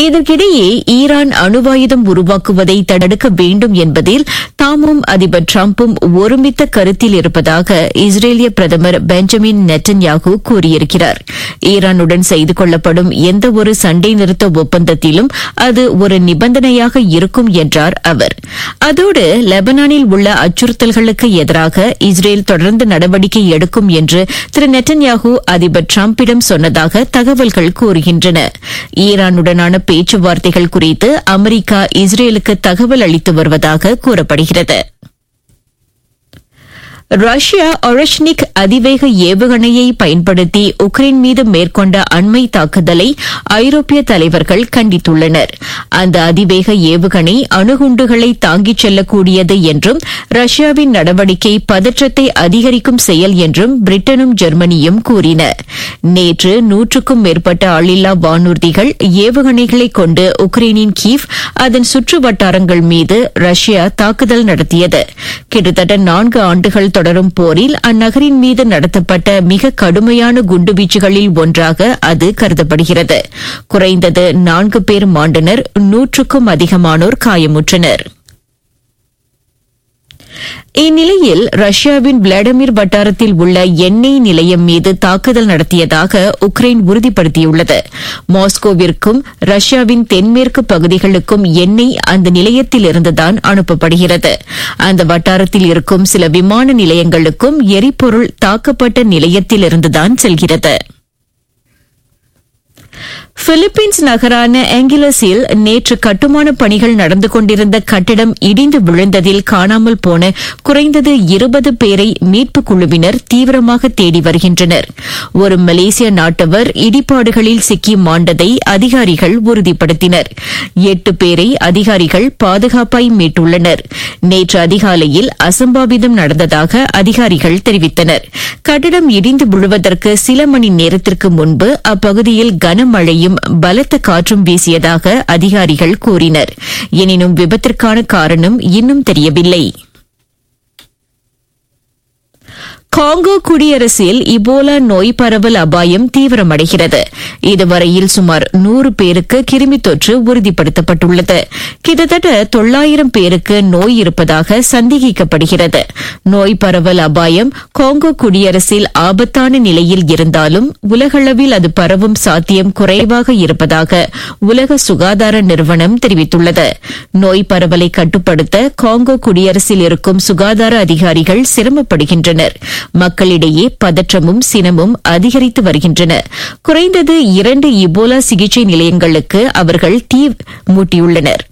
இதற்கிடையே ஈரான் அணுவாயுதம் உருவாக்குவதை தடுக்க வேண்டும் என்பதில் தாமும் அதிபர் டிரம்பும் ஒருமித்த கருத்தில் இருப்பதாக இஸ்ரேலிய பிரதமர் பெஞ்சமின் நெட்டன்யாகு கூறியிருக்கிறார் ஈரானுடன் செய்து கொள்ளப்படும் எந்தவொரு சண்டை நிறுத்த ஒப்பந்தத்திலும் அது ஒரு நிபந்தனையாக இருக்கும் என்றார் அவர் அதோடு லெபனானில் உள்ள அச்சுறுத்தல்களுக்கு எதிராக இஸ்ரேல் தொடர்ந்து நடவடிக்கை எடுக்கும் என்று திரு நெட்டன்யாகு அதிபர் டிரம்பிடம் சொன்னதாக தகவல்கள் கூறுகின்றன ஈரானுடனான பேச்சுவார்த்தைகள் குறித்து அமெரிக்கா இஸ்ரேலுக்கு தகவல் அளித்து வருவதாக கூறப்படுகிறது ரஷ்யா ஒரஷ்னிக் அதிவேக ஏவுகணையை பயன்படுத்தி உக்ரைன் மீது மேற்கொண்ட அண்மை தாக்குதலை ஐரோப்பிய தலைவர்கள் கண்டித்துள்ளனர் அந்த அதிவேக ஏவுகணை அணுகுண்டுகளை தாங்கிச் செல்லக்கூடியது என்றும் ரஷ்யாவின் நடவடிக்கை பதற்றத்தை அதிகரிக்கும் செயல் என்றும் பிரிட்டனும் ஜெர்மனியும் கூறின நேற்று நூற்றுக்கும் மேற்பட்ட ஆளில்லா வானூர்திகள் ஏவுகணைகளை கொண்டு உக்ரைனின் கீவ் அதன் சுற்று வட்டாரங்கள் மீது ரஷ்யா தாக்குதல் நடத்தியது கிட்டத்தட்ட நான்கு ஆண்டுகள் தொடரும் போரில் அந்நகரின் மீது நடத்தப்பட்ட மிக கடுமையான குண்டுவீச்சுகளில் ஒன்றாக அது கருதப்படுகிறது குறைந்தது நான்கு பேர் மாண்டனர் நூற்றுக்கும் அதிகமானோர் காயமுற்றனர் இந்நிலையில் ரஷ்யாவின் விளாடிமிர் வட்டாரத்தில் உள்ள எண்ணெய் நிலையம் மீது தாக்குதல் நடத்தியதாக உக்ரைன் உறுதிப்படுத்தியுள்ளது மாஸ்கோவிற்கும் ரஷ்யாவின் தென்மேற்கு பகுதிகளுக்கும் எண்ணெய் அந்த நிலையத்தில் இருந்துதான் அனுப்பப்படுகிறது அந்த வட்டாரத்தில் இருக்கும் சில விமான நிலையங்களுக்கும் எரிபொருள் தாக்கப்பட்ட நிலையத்தில் இருந்துதான் செல்கிறது பிலிப்பீன்ஸ் நகரான ஆங்கிலஸில் நேற்று கட்டுமான பணிகள் நடந்து கொண்டிருந்த கட்டிடம் இடிந்து விழுந்ததில் காணாமல் போன குறைந்தது இருபது பேரை மீட்புக் குழுவினர் தீவிரமாக தேடி வருகின்றனர் ஒரு மலேசிய நாட்டவர் இடிபாடுகளில் சிக்கி மாண்டதை அதிகாரிகள் உறுதிப்படுத்தினர் எட்டு பேரை அதிகாரிகள் பாதுகாப்பாய் மீட்டுள்ளனர் நேற்று அதிகாலையில் அசம்பாவிதம் நடந்ததாக அதிகாரிகள் தெரிவித்தனர் கட்டிடம் இடிந்து விழுவதற்கு சில மணி நேரத்திற்கு முன்பு அப்பகுதியில் கனமழையும் பலத்த காற்றும் வீசியதாக அதிகாரிகள் கூறினர் எனினும் விபத்திற்கான காரணம் இன்னும் தெரியவில்லை காங்கோ குடியரசில் இபோலா நோய் பரவல் அபாயம் தீவிரமடைகிறது இதுவரையில் சுமார் நூறு பேருக்கு கிருமி தொற்று உறுதிப்படுத்தப்பட்டுள்ளது கிட்டத்தட்ட தொள்ளாயிரம் பேருக்கு நோய் இருப்பதாக சந்தேகிக்கப்படுகிறது நோய் பரவல் அபாயம் காங்கோ குடியரசில் ஆபத்தான நிலையில் இருந்தாலும் உலகளவில் அது பரவும் சாத்தியம் குறைவாக இருப்பதாக உலக சுகாதார நிறுவனம் தெரிவித்துள்ளது நோய் பரவலை கட்டுப்படுத்த காங்கோ குடியரசில் இருக்கும் சுகாதார அதிகாரிகள் சிரமப்படுகின்றனர் மக்களிடையே பதற்றமும் சினமும் அதிகரித்து வருகின்றன குறைந்தது இரண்டு இபோலா சிகிச்சை நிலையங்களுக்கு அவர்கள் தீ மூட்டியுள்ளனர்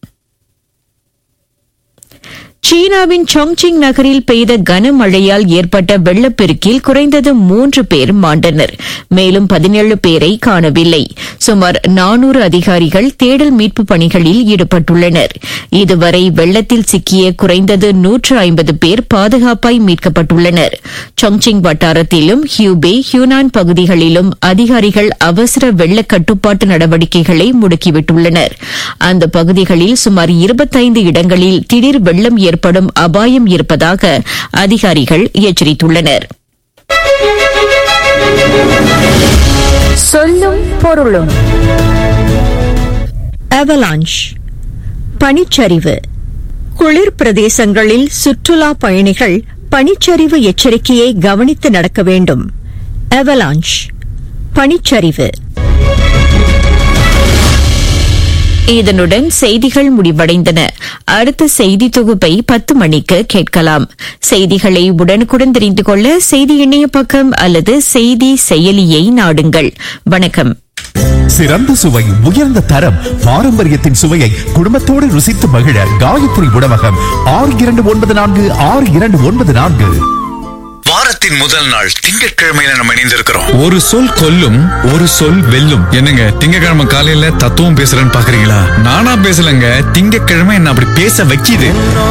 சீனாவின் சாங்சிங் நகரில் பெய்த கனமழையால் ஏற்பட்ட வெள்ளப்பெருக்கில் குறைந்தது மூன்று பேர் மாண்டனர் மேலும் பதினேழு பேரை காணவில்லை சுமார் நானூறு அதிகாரிகள் தேடல் மீட்பு பணிகளில் ஈடுபட்டுள்ளனர் இதுவரை வெள்ளத்தில் சிக்கிய குறைந்தது நூற்று ஐம்பது பேர் பாதுகாப்பாய் மீட்கப்பட்டுள்ளனர் சாங்சிங் வட்டாரத்திலும் ஹியூபே ஹியூனான் பகுதிகளிலும் அதிகாரிகள் அவசர வெள்ள கட்டுப்பாட்டு நடவடிக்கைகளை முடுக்கிவிட்டுள்ளனர் அந்த பகுதிகளில் சுமார் இருபத்தைந்து இடங்களில் திடீர் வெள்ளம் ஏற்படும் அபாயம் இருப்பதாக அதிகாரிகள் எச்சரித்துள்ளனர் சொல்லும் பொருளும் அவலாஞ்ச் பனிச்சரிவு குளிர் பிரதேசங்களில் சுற்றுலா பயணிகள் பனிச்சரிவு எச்சரிக்கையை கவனித்து நடக்க வேண்டும் அவலாஞ்ச் பனிச்சரிவு இதனுடன் செய்திகள் முடிவடைந்தன அடுத்த செய்தி தொகுப்பை பத்து மணிக்கு கேட்கலாம் செய்திகளை உடனுக்குடன் தெரிந்து கொள்ள செய்தி இணைய பக்கம் அல்லது செய்தி செயலியை நாடுங்கள் வணக்கம் சிறந்த சுவை உயர்ந்த தரம் பாரம்பரியத்தின் சுவையை குடும்பத்தோடு ருசித்து மகிழ காயத்ரி உணவகம் ஆறு இரண்டு ஒன்பது நான்கு ஆறு இரண்டு ஒன்பது நான்கு வாரத்தின் முதல் நாள் திங்கட்கிழமையில நம்ம இணைந்திருக்கிறோம் ஒரு சொல் கொல்லும் ஒரு சொல் வெல்லும் என்னங்க திங்கக்கிழமை காலையில தத்துவம் பேசுறேன்னு பாக்குறீங்களா நானா பேசலங்க திங்கக்கிழமை என்ன அப்படி பேச வைக்கிது